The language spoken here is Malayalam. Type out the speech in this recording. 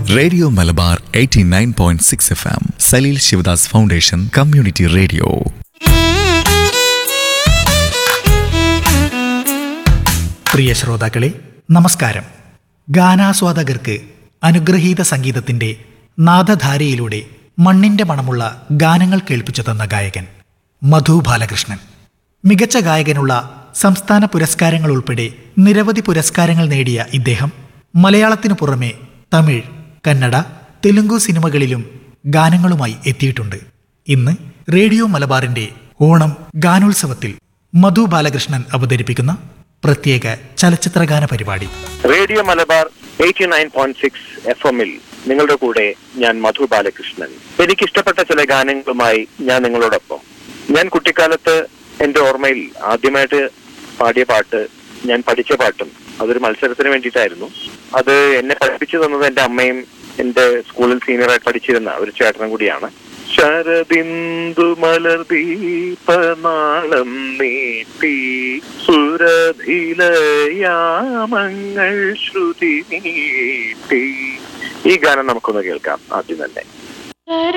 radio Malabar 89.6 F M Salil Shivadas foundation community radio പ്രിയ ശ്രോതാക്കളെ നമസ്കാരം ഗാനാസ്വാദകർക്ക് അനുഗ്രഹീത സംഗീതത്തിന്റെ നാദധാരയിലൂടെ മണ്ണിന്റെ മണമുള്ള ഗാനങ്ങൾ കേൾപ്പിച്ചു തന്ന ഗായകൻ മധു ബാലകൃഷ്ണൻ മികച്ച ഗായകനുള്ള സംസ്ഥാന പുരസ്കാരങ്ങൾ ഉൾപ്പെടെ നിരവധി പുരസ്കാരങ്ങൾ നേടിയ ഇദ്ദേഹം മലയാളത്തിനു പുറമെ തമിഴ് കന്നഡ തെലുങ്കു സിനിമകളിലും ഗാനങ്ങളുമായി എത്തിയിട്ടുണ്ട് ഇന്ന് റേഡിയോ മലബാറിന്റെ ഓണം ഗാനോത്സവത്തിൽ മധു ബാലകൃഷ്ണൻ അവതരിപ്പിക്കുന്ന പ്രത്യേക ചലച്ചിത്രഗാന പരിപാടി radio Malabar eighty nine point six F എമ്മിൽ നിങ്ങളുടെ കൂടെ ഞാൻ മധു ബാലകൃഷ്ണൻ എനിക്കിഷ്ടപ്പെട്ട ചില ഗാനങ്ങളുമായി ഞാൻ നിങ്ങളോടൊപ്പം ഞാൻ കുട്ടിക്കാലത്ത് എന്റെ ഓർമ്മയിൽ ആദ്യമായിട്ട് പാടിയ പാട്ട് ഞാൻ പഠിച്ച പാട്ടും അതൊരു മത്സരത്തിന് വേണ്ടിയിട്ടായിരുന്നു അത് എന്നെ പഠിപ്പിച്ചു തന്നത് എന്റെ അമ്മയും എന്റെ സ്കൂളിൽ സീനിയറായിട്ട് പഠിച്ചിരുന്ന ഒരു ചേട്ടനും കൂടിയാണ് ശരദിന്ദു മലർദീപനാളം നീട്ടി സുരഭിലയാമങ്ങൾ ശ്രുതി നീട്ടി ഈ ഗാനം നമുക്കൊന്ന് കേൾക്കാം ആദ്യം തന്നെ